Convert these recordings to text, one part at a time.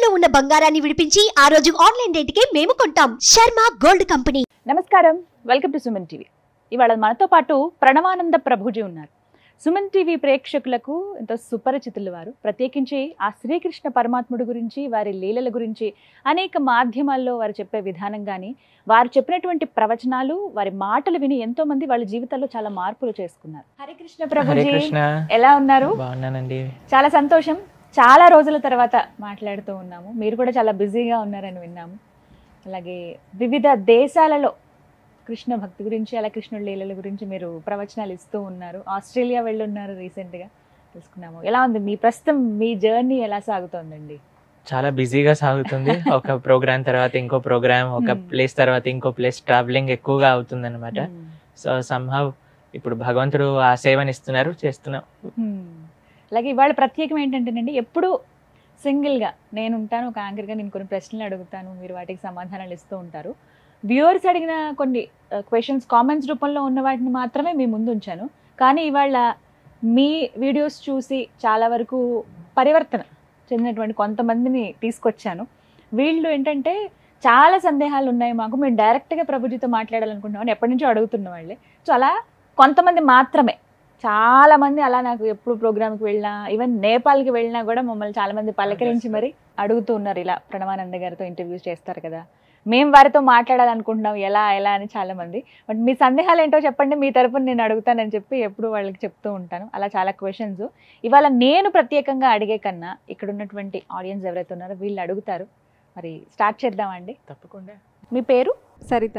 తాకట్టులో ఉన్న బంగారాన్ని విడిపించి ఆ రోజు ఆన్లైన్ రేటుకే మేము కొంటాం శర్మ గోల్డ్ కంపెనీ నమస్కారం వెల్కమ్ టు సుమన్ టీవీ ఇవాళ మనతో పాటు ప్రణవానంద ప్రభుజీ ఉన్నారు సుమన్ టీవీ ప్రేక్షకులకు ఎంతో సుపరిచితులు వారు ప్రత్యేకించి ఆ శ్రీకృష్ణ పరమాత్ముడి గురించి వారి లీలల గురించి అనేక మాధ్యమాల్లో వారు చెప్పే విధానం కానీ వారు చెప్పినటువంటి ప్రవచనాలు వారి మాటలు విని ఎంతో మంది వాళ్ళ జీవితాల్లో చాలా మార్పులు చేసుకున్నారు హరే కృష్ణ హరే ప్రభుజీ కృష్ణ ఎలా ఉన్నారు బాగున్నానండి చాలా సంతోషం చాలా రోజుల తర్వాత మాట్లాడుతూ ఉన్నాము మీరు కూడా చాలా బిజీగా ఉన్నారని విన్నాము అలాగే వివిధ దేశాలలో కృష్ణ భక్తి గురించి అలా కృష్ణుడి లీలల గురించి మీరు ప్రవచనాలు ఇస్తూ ఉన్నారు ఆస్ట్రేలియా వెళ్ళి ఉన్నారు రీసెంట్గా తెలుసుకున్నాము ఎలా ఉంది మీ ప్రస్తుతం మీ జర్నీ ఎలా సాగుతోందండి చాలా బిజీగా సాగుతుంది ఒక ప్రోగ్రామ్ తర్వాత ఇంకో ప్రోగ్రామ్ ఒక Hmm. ప్లేస్ తర్వాత ఇంకో ప్లేస్ ట్రావెలింగ్ ఎక్కువగా అవుతుంది అనమాట మ్మ్. సో సంహవ్ ఇప్పుడు భగవంతుడు ఆ సేవని ఇస్తున్నారు చేస్తున్నాం మ్మ్. అలాగే ఇవాళ ప్రత్యేకం ఏంటంటేనండి ఎప్పుడు సింగిల్గా నేను ఉంటాను ఒక యాంకర్గా నేను కొన్ని ప్రశ్నలు అడుగుతాను మీరు వాటికి సమాధానాలు ఇస్తూ ఉంటారు వ్యూవర్స్ అడిగిన కొన్ని క్వశ్చన్స్ కామెంట్స్ రూపంలో ఉన్న వాటిని మాత్రమే మీ ముందు ఉంచాను కానీ ఇవాళ మీ వీడియోస్ చూసి చాలా వరకు పరివర్తన చెందినటువంటి కొంతమందిని తీసుకొచ్చాను వీళ్ళు ఏంటంటే చాలా సందేహాలు ఉన్నాయి మాకు మేము డైరెక్ట్గా ప్రభుజీతో మాట్లాడాలనుకుంటున్నామని ఎప్పటి నుంచో అడుగుతున్న వాళ్ళే సో అలా కొంతమంది మాత్రమే చాలా మంది అలా నాకు ఎప్పుడు ప్రోగ్రామ్కి వెళ్ళినా ఈవెన్ నేపాల్కి వెళ్ళినా కూడా మమ్మల్ని చాలా మంది పలకరించి మరి అడుగుతూ ఉన్నారు ఇలా ప్రణవానంద గారితో ఇంటర్వ్యూస్ చేస్తారు కదా మేము వారితో మాట్లాడాలనుకుంటున్నాం ఎలా ఎలా అని చాలా మంది బట్ మీ సందేహాలు ఏంటో చెప్పండి మీ తరపున నేను అడుగుతానని చెప్పి ఎప్పుడు వాళ్ళకి చెప్తూ ఉంటాను అలా చాలా క్వశ్చన్స్ ఇవాళ నేను ప్రత్యేకంగా అడిగే కన్నా ఇక్కడ ఉన్నటువంటి ఆడియన్స్ ఎవరైతే ఉన్నారో వీళ్ళు అడుగుతారు మరి స్టార్ట్ చేద్దామండి తప్పకుండా మీ పేరు సరిత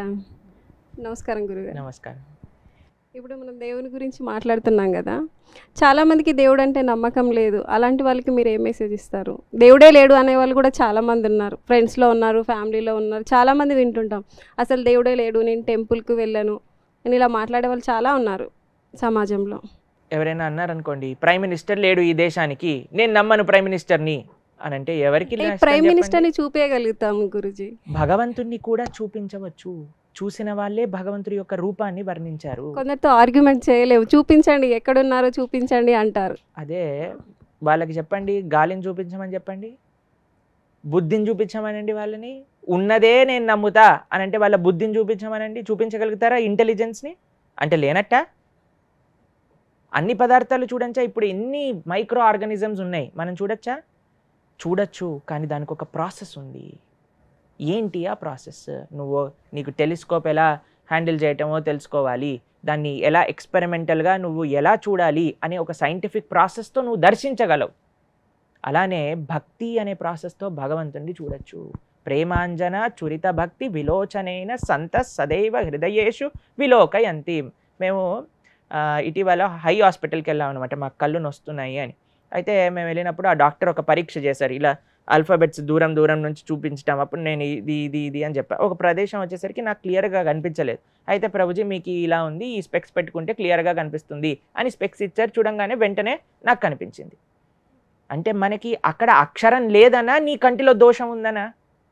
నమస్కారం గురుగారు నమస్కారం ఇప్పుడు మనం దేవుని గురించి మాట్లాడుతున్నాం కదా చాలామందికి దేవుడు అంటే నమ్మకం లేదు అలాంటి వాళ్ళకి మీరు ఏ మెసేజ్ ఇస్తారు దేవుడే లేడు అనే వాళ్ళు కూడా చాలామంది ఉన్నారు ఫ్రెండ్స్లో ఉన్నారు ఫ్యామిలీలో ఉన్నారు చాలామంది వింటుంటాం అసలు దేవుడే లేడు నేను టెంపుల్కి వెళ్ళను నేను ఇలా మాట్లాడే వాళ్ళు చాలా ఉన్నారు సమాజంలో ఎవరైనా అన్నారనుకోండి ప్రైమ్ మినిస్టర్ లేడు ఈ దేశానికి నేను నమ్మను ప్రైమ్ మినిస్టర్ని అని అంటే ఎవరికి నష్టం ప్రైమ్ చెప్పండి? మినిస్టర్ని చూపించగలుగుతాం గురుజీ భగవంతుణ్ణి కూడా చూపించవచ్చు చూసిన వాళ్ళే భగవంతుడి యొక్క రూపాన్ని వర్ణించారు కొందరితో ఆర్గ్యుమెంట్ చేయలేము చూపించండి ఎక్కడున్నారో చూపించండి అంటారు అదే వాళ్ళకి చెప్పండి గాలిని చూపించమని చెప్పండి బుద్ధిని చూపించమనండి వాళ్ళని ఉన్నదే నేను నమ్ముతా అని అంటే వాళ్ళ బుద్ధిని చూపించమనండి చూపించగలుగుతారా ఇంటెలిజెన్స్ని అంటే లేనట్ట అన్ని పదార్థాలు చూడంచా ఇప్పుడు ఎన్ని మైక్రో ఆర్గానిజమ్స్ ఉన్నాయి మనం చూడొచ్చా చూడొచ్చు కానీ దానికి ఒక ప్రాసెస్ ఉంది ఏంటి ఆ ప్రాసెస్ నువ్వు నీకు టెలిస్కోప్ ఎలా హ్యాండిల్ చేయటమో తెలుసుకోవాలి దాన్ని ఎలా ఎక్స్పెరిమెంటల్గా నువ్వు ఎలా చూడాలి అనే ఒక సైంటిఫిక్ ప్రాసెస్తో నువ్వు దర్శించగలవు అలానే భక్తి అనే ప్రాసెస్తో భగవంతుడిని చూడొచ్చు ప్రేమాంజన చురిత భక్తి విలోచనైన సంత సదైవ హృదయేషు విలోకయంతి మేము ఆ, ఇటీవల హై హాస్పిటల్కి వెళ్ళాం అనమాట మాకు కళ్ళు నొస్తున్నాయి అని అయితే మేము వెళ్ళినప్పుడు ఆ డాక్టర్ ఒక పరీక్ష చేశారు ఇలా ఆల్ఫాబెట్స్ దూరం దూరం నుంచి చూపించడం అప్పుడు నేను ఇది ఇది ఇది అని చెప్పా ఒక ప్రదేశం వచ్చేసరికి నాకు క్లియర్గా కనిపించలేదు అయితే ప్రభుజీ మీకు ఇలా ఉంది ఈ స్పెక్స్ పెట్టుకుంటే క్లియర్గా కనిపిస్తుంది అని స్పెక్స్ ఇచ్చారు చూడంగానే వెంటనే నాకు కనిపించింది అంటే మనకి అక్కడ అక్షరం లేదనా నీ కంటిలో దోషం ఉందనా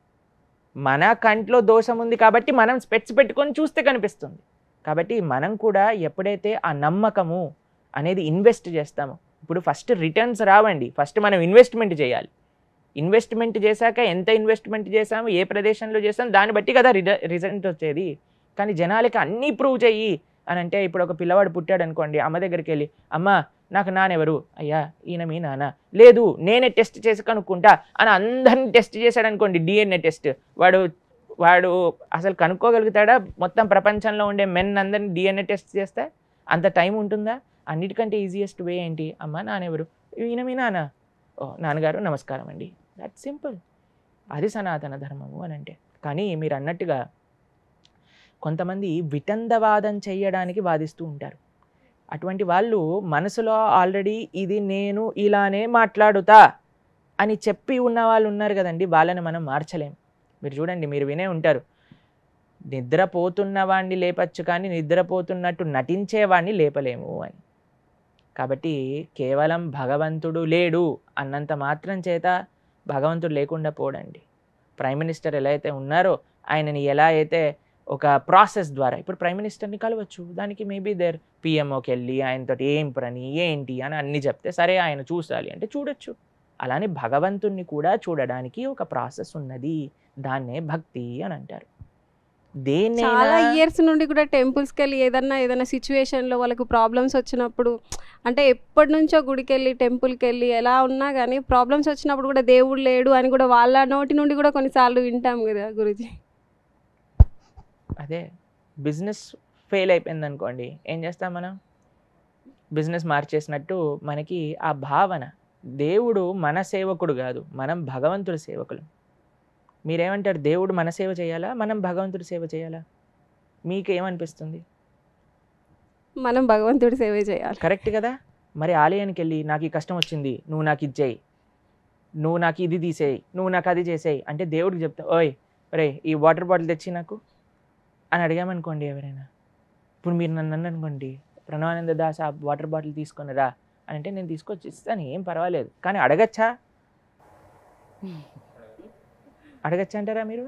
మన కంటిలో దోషం ఉంది కాబట్టి మనం స్పెట్స్ పెట్టుకొని చూస్తే కనిపిస్తుంది కాబట్టి మనం కూడా ఎప్పుడైతే ఆ నమ్మకము అనేది ఇన్వెస్ట్ చేస్తామో ఇప్పుడు ఫస్ట్ రిటర్న్స్ రావండి ఫస్ట్ మనం ఇన్వెస్ట్మెంట్ చేయాలి ఇన్వెస్ట్మెంట్ చేశాక ఎంత ఇన్వెస్ట్మెంట్ చేసాము ఏ ప్రదేశంలో చేసాం దాన్ని బట్టి కదా రిజ రిజల్ట్ వచ్చేది కానీ జనాలకి అన్నీ ప్రూవ్ చెయ్యి అని అంటే ఇప్పుడు ఒక పిల్లవాడు పుట్టాడు అనుకోండి అమ్మ దగ్గరికి వెళ్ళి అమ్మ నాకు నానెవరు అయ్యా ఈయన మీ నాన్న లేదు నేనే టెస్ట్ చేసి కనుక్కుంటా అని అందరిని టెస్ట్ చేశాడు అనుకోండి డిఎన్ఏ టెస్ట్ వాడు వాడు అసలు కనుక్కోగలుగుతాడా మొత్తం ప్రపంచంలో ఉండే మెన్ అందరిని డిఎన్ఏ టెస్ట్ చేస్తే అంత టైం ఉంటుందా అన్నిటికంటే ఈజియెస్ట్ వే ఏంటి అమ్మ నానెవరు ఈయన మీ నాన్న ఓ నాన్నగారు నమస్కారం అండి దట్ సింపుల్ అది సనాతన ధర్మము అని అంటే కానీ మీరు అన్నట్టుగా కొంతమంది వితందవాదం చేయడానికి వాదిస్తూ ఉంటారు అటువంటి వాళ్ళు మనసులో ఆల్రెడీ ఇది నేను ఇలానే మాట్లాడుతా అని చెప్పి ఉన్న వాళ్ళు ఉన్నారు కదండి వాళ్ళని మనం మార్చలేం మీరు చూడండి మీరు వినే ఉంటారు నిద్రపోతున్న వాడిని లేపచ్చు కానీ నిద్రపోతున్నట్టు నటించేవాడిని లేపలేము అని కాబట్టి కేవలం భగవంతుడు లేడు అన్నంత మాత్రం చేత భగవంతుడు లేకుండా పోడండి ప్రైమ్ మినిస్టర్ ఎలా అయితే ఉన్నారో ఆయనని ఎలా అయితే ఒక ప్రాసెస్ ద్వారా ఇప్పుడు ప్రైమ్ మినిస్టర్ని కలవచ్చు దానికి మేబీ దేర్ పిఎంఓకి వెళ్ళి ఆయనతో ఏం పని ఏంటి అని అన్ని చెప్తే సరే ఆయన చూసాలి అంటే చూడొచ్చు అలానే భగవంతుణ్ణి కూడా చూడడానికి ఒక ప్రాసెస్ ఉన్నది దాన్నే భక్తి అని అంటారు చాలా దేన్నైనా ఇయర్స్ నుండి కూడా టెంపుల్స్కి వెళ్ళి ఏదన్నా ఏదైనా సిచ్యువేషన్లో వాళ్ళకు ప్రాబ్లమ్స్ వచ్చినప్పుడు అంటే ఎప్పటి నుంచో గుడికి వెళ్ళి టెంపుల్కి వెళ్ళి ఎలా ఉన్నా కానీ ప్రాబ్లమ్స్ వచ్చినప్పుడు కూడా దేవుడు లేడు అని కూడా వాళ్ళ నోటి నుండి కూడా కొన్నిసార్లు వింటాం కదా గురుజీ అదే బిజినెస్ ఫెయిల్ అయిపోయింది అనుకోండి ఏం చేస్తాం మనం బిజినెస్ మార్చేసినట్టు మనకి ఆ భావన దేవుడు మన సేవకుడు కాదు మనం భగవంతుడి సేవకులు మీరేమంటారు దేవుడు మన సేవ చేయాలా మనం భగవంతుడి సేవ చేయాలా మీకు ఏమనిపిస్తుంది మనం భగవంతుడి సేవ చేయాలి కరెక్ట్ కదా మరి ఆలయానికి వెళ్ళి నాకు ఈ కష్టం వచ్చింది నువ్వు నాకు ఇది చేయి నువ్వు నాకు ఇది తీసేయి నువ్వు నాకు అది చేసేయి అంటే దేవుడికి చెప్తా ఓయ్ ఒరే ఈ వాటర్ బాటిల్ తెచ్చి నాకు అని అడిగామనుకోండి ఎవరైనా ఇప్పుడు మీరు నన్ను అన్న అనుకోండి ప్రణవానంద దాస్ ఆ వాటర్ బాటిల్ తీసుకొనిరా అని అంటే నేను తీసుకొచ్చి ఇస్తాను ఏం పర్వాలేదు కానీ అడగచ్చా అడగచ్చా అంటారా మీరు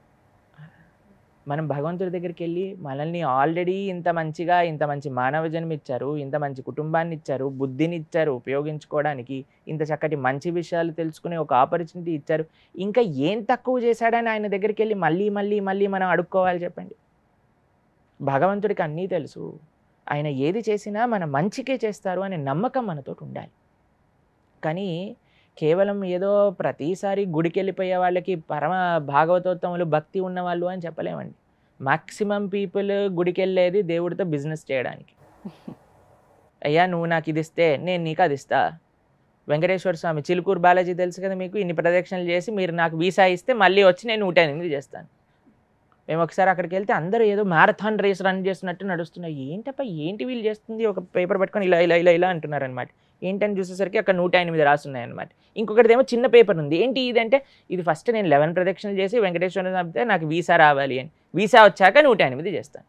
మనం భగవంతుడి దగ్గరికి వెళ్ళి మనల్ని ఆల్రెడీ ఇంత మంచిగా ఇంత మంచి మానవ జన్మ ఇచ్చారు ఇంత మంచి కుటుంబాన్ని ఇచ్చారు బుద్ధిని ఇచ్చారు ఉపయోగించుకోవడానికి ఇంత చక్కటి మంచి విషయాలు తెలుసుకునే ఒక ఆపర్చునిటీ ఇచ్చారు ఇంకా ఏం తక్కువ చేశాడని ఆయన దగ్గరికి వెళ్ళి మళ్ళీ మళ్ళీ మళ్ళీ మనం అడుక్కోవాలి చెప్పండి భగవంతుడికి అన్నీ తెలుసు ఆయన ఏది చేసినా మన మంచికే చేస్తారు అనే నమ్మకం మనతో ఉండాలి కానీ కేవలం ఏదో ప్రతిసారి గుడికి వెళ్ళిపోయే వాళ్ళకి పరమ భాగవతోత్తములు భక్తి ఉన్నవాళ్ళు అని చెప్పలేమండి మాక్సిమం పీపుల్ గుడికి వెళ్ళేది దేవుడితో బిజినెస్ చేయడానికి అయ్యా నువ్వు నాకు ఇది ఇస్తే నేను నీకు అది ఇస్తా వెంకటేశ్వర స్వామి చిలుకూరు బాలాజీ తెలుసు కదా మీకు ఇన్ని ప్రదక్షిణలు చేసి మీరు నాకు వీసా ఇస్తే మళ్ళీ వచ్చి నేను నూట ఎనిమిది చేస్తాను మేము ఒకసారి అక్కడికి వెళ్తే అందరూ ఏదో మ్యారథాన్ రేస్ రన్ చేస్తున్నట్టు నడుస్తున్నాయి ఏంటప్ప ఏంటి వీళ్ళు చేస్తుంది ఒక పేపర్ పట్టుకొని ఇలా ఇలా ఇలా ఇలా అంటున్నారు అనమాట ఏంటని చూసేసరికి అక్కడ నూట ఎనిమిది రాస్తున్నాయి అనమాట ఇంకొకటిదేమో చిన్న పేపర్ ఉంది ఏంటి ఇది అంటే ఇది ఫస్ట్ నేను లెవెన్ ప్రదక్షిణలు చేసి వెంకటేశ్వర చంపితే నాకు వీసా రావాలి అని వీసా వచ్చాక నూట ఎనిమిది చేస్తాను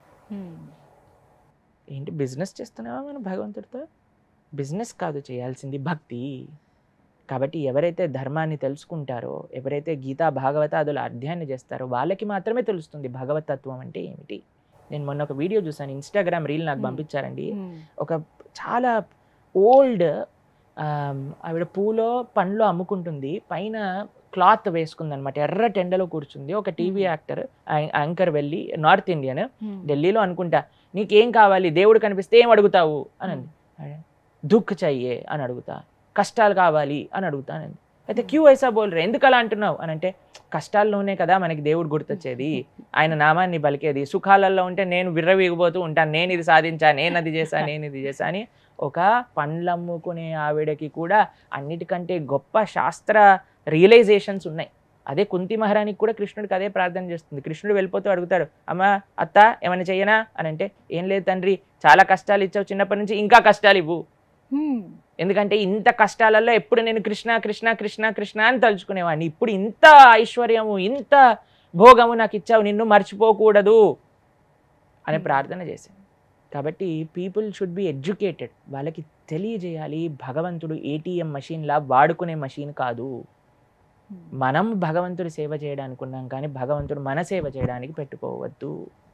ఏంటి బిజినెస్ చేస్తున్నావా మనం భగవంతుడితో బిజినెస్ కాదు చేయాల్సింది భక్తి కాబట్టి ఎవరైతే ధర్మాన్ని తెలుసుకుంటారో ఎవరైతే గీతా భాగవతాదుల అధ్యయనం చేస్తారో వాళ్ళకి మాత్రమే తెలుస్తుంది భగవతత్వం అంటే ఏమిటి నేను మొన్న ఒక వీడియో చూసాను ఇన్స్టాగ్రామ్ రీల్ నాకు Hmm. పంపించారండి ఒక చాలా ఓల్డ్ ఆవిడ పూలో పండ్లు అమ్ముకుంటుంది పైన క్లాత్ వేసుకుంది అనమాట ఎర్ర టెండలో కూర్చుంది ఒక టీవీ Hmm. యాక్టర్ యాంకర్ వెళ్ళి నార్త్ ఇండియన్ ఢిల్లీలో అనుకుంటా నీకేం కావాలి దేవుడు కనిపిస్తే ఏం అడుగుతావు అని అంది దుఃఖ చెయ్యే అని అడుగుతా కష్టాలు కావాలి అని అడుగుతానండి అయితే క్యూ ఐసా బోల్రే ఎందుకు అలా అంటున్నావు అని అంటే కష్టాల్లోనే కదా మనకి దేవుడు గుర్తొచ్చేది ఆయన నామాన్ని పలికేది సుఖాలలో ఉంటే నేను విర్రవీగిపోతూ ఉంటాను నేను ఇది సాధించా నేను అది చేశా నేను ఇది చేశా అని ఒక పండ్లు అమ్ముకునే ఆవిడకి కూడా అన్నిటికంటే గొప్ప శాస్త్ర రియలైజేషన్స్ ఉన్నాయి అదే కుంతి మహారానికి కూడా కృష్ణుడికి అదే ప్రార్థన చేస్తుంది కృష్ణుడు వెళ్ళిపోతూ అడుగుతాడు అమ్మ అత్త ఏమైనా చెయ్యనా అని అంటే ఏం లేదు తండ్రి చాలా కష్టాలు ఇచ్చావు చిన్నప్పటి నుంచి ఇంకా కష్టాలు ఇవ్వు ఎందుకంటే ఇంత కష్టాలలో ఎప్పుడు నేను కృష్ణ కృష్ణ కృష్ణ కృష్ణ అని తలుచుకునేవాడిని ఇప్పుడు ఇంత ఐశ్వర్యము ఇంత భోగము నాకు ఇచ్చావు నిన్ను మర్చిపోకూడదు అనే Hmm. ప్రార్థన చేశాను కాబట్టి పీపుల్ షుడ్ బి ఎడ్యుకేటెడ్ వాళ్ళకి తెలియజేయాలి భగవంతుడు ఏటీఎం లా వాడుకునే మషిన్ కాదు మనం భగవంతుడి సేవ చేయడానికి ఉన్నాం కానీ భగవంతుడు మన సేవ చేయడానికి పెట్టుకోవద్దు